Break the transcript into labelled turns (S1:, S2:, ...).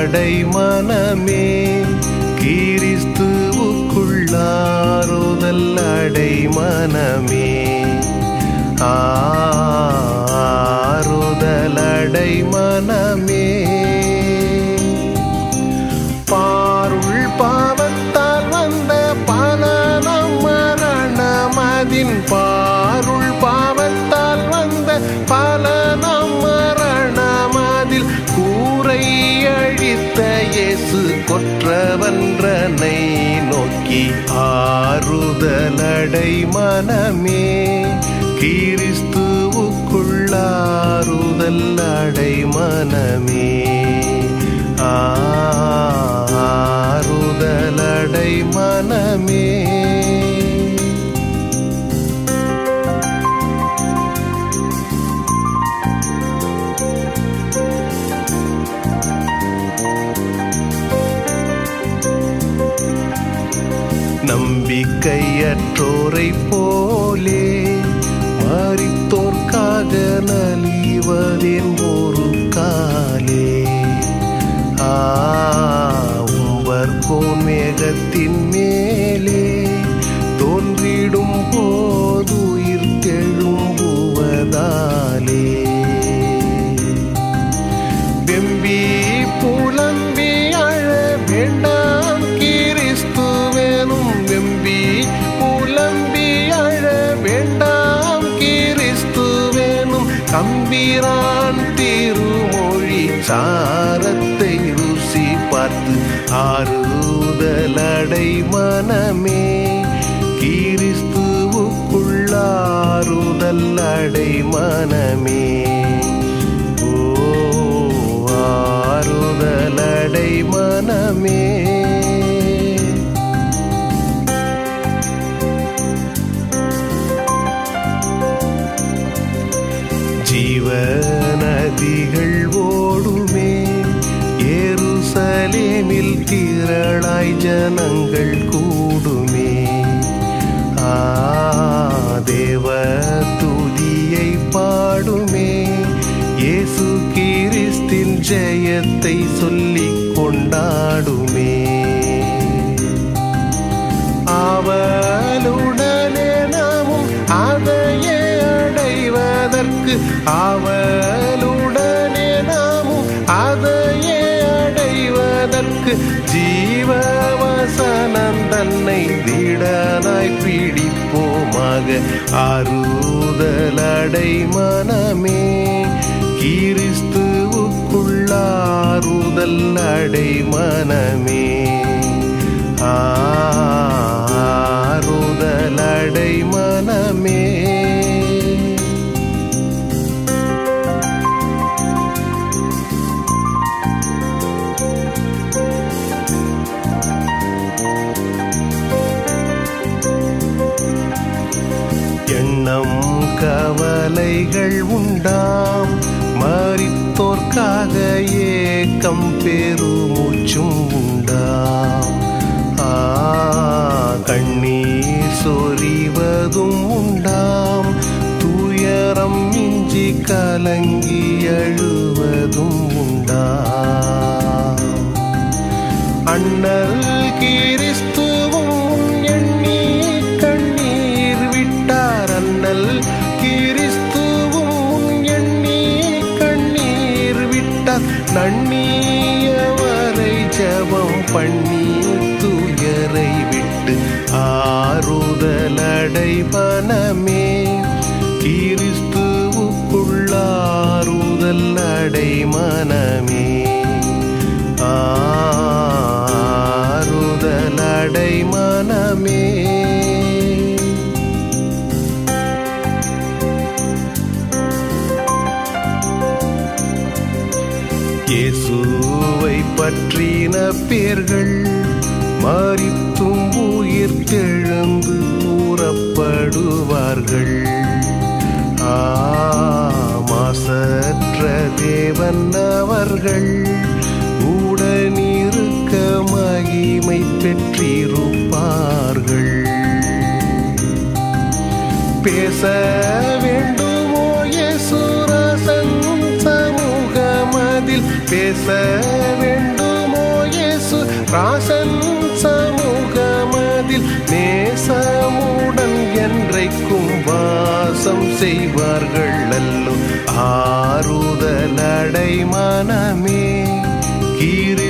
S1: ஆறுதலடை மனமே கிறிஸ்துவுக்குள்ளாறுதல் அடை மனமே ஆறுதலடை மனமே பாருள் பாவத்தால் வந்த பலனம் மரணமதின் பாருள் பாவத்தால் வந்த பலனம் மரணமதில் கூரை அழித்த இயேசு கொற்றவன்றனை நோக்கி ஆறுதலடை மனமே கிறிஸ்துவுக்குள்ளாறுதல் அடை மனமே ஆறுதலடை மனமே நம்பிக்கையற்றோரை போலே மறித்தோர்க்காக நலிவதேன் ஒரு காலே ஆ உம்பர் கோன் மேகத்தின் மேலே தோன்றிடும் போதுயிர் தெழும்புவதாலே வெம்பி புலம்பி அழ வேண்டாம் கிறிஸ்துவேனும் வெம்பி புலம்பி அழ வேண்டாம் கிறிஸ்துவேனும் கம்பீரான் திருமொழி சாரத்தை ருசி பார்த்து ஆறுதலடை மனமே கிறிஸ்துவுக்குள்ளாறுதல் அடை மனமே ஓ ஆறுதலடை மனமே ஜீவநதிகள் ஓடுமே எருசலேமில் திரளாய் ஜனங்கள் கூடுமே ஆ தேவ துதியை பாடுமே இயேசு கிறிஸ்தின் ஜெயத்தை சொல்லிக் கொண்டாடுமே ஆவலுடனே நாமும் அதையே அடைவதற்கு ஆவலுடனே நாமும் அதையே அடைவதற்கு ஜீவவசனம் தன்னை திடனாய் பிடிப்போமாக ஆறுதலடை மனமே கிறிஸ்துவுக்குள்ளாறுதல் அடை மனமே ஆறுதலடை மனமே எண்ணம் கவலைகள் உண்டாம் மறித்தோர்க்காக ஏக்கம் பெருமூச்சும் உண்டாம் ஆ கண்ணீர் சொறிவதும் உண்டாம் துயரம் இஞ்சி கலங்கி அழுவதும் உண்டாம் அண்ணல் கிறிஸ்துவும் எண்ணி கண்ணீர் விட்டார் அண்ணல் கிறிஸ்துவும் எண்ணி கண்ணீர் விட்டார் நன்னியவரை ஜபம் பண்ணி துயரை விட்டு ஆறுதலடை மனமே கிறிஸ்துவுக்குள்ளாறுதல் அடை மனமே ஆறுதலடை மனமே இயேசுவை பற்றின பேர்கள் மறித்தும் உயிர் தெழுந்து கூறப்படுவார்கள் ஆமாசற்ற தேவன் அவர்கள் உடனிருக்க மகிமை பெற்றிருப்பார்கள் பேச வேண்டுமோ இயேசுரசன் சமூகமதில் பேச வேண்டும் ராசன் சமூகமதில் நேசமுடன் என்றைக்கும் வாசம் செய்வார்கள் அல்லோ ஆறுதலடை மனமே கீரி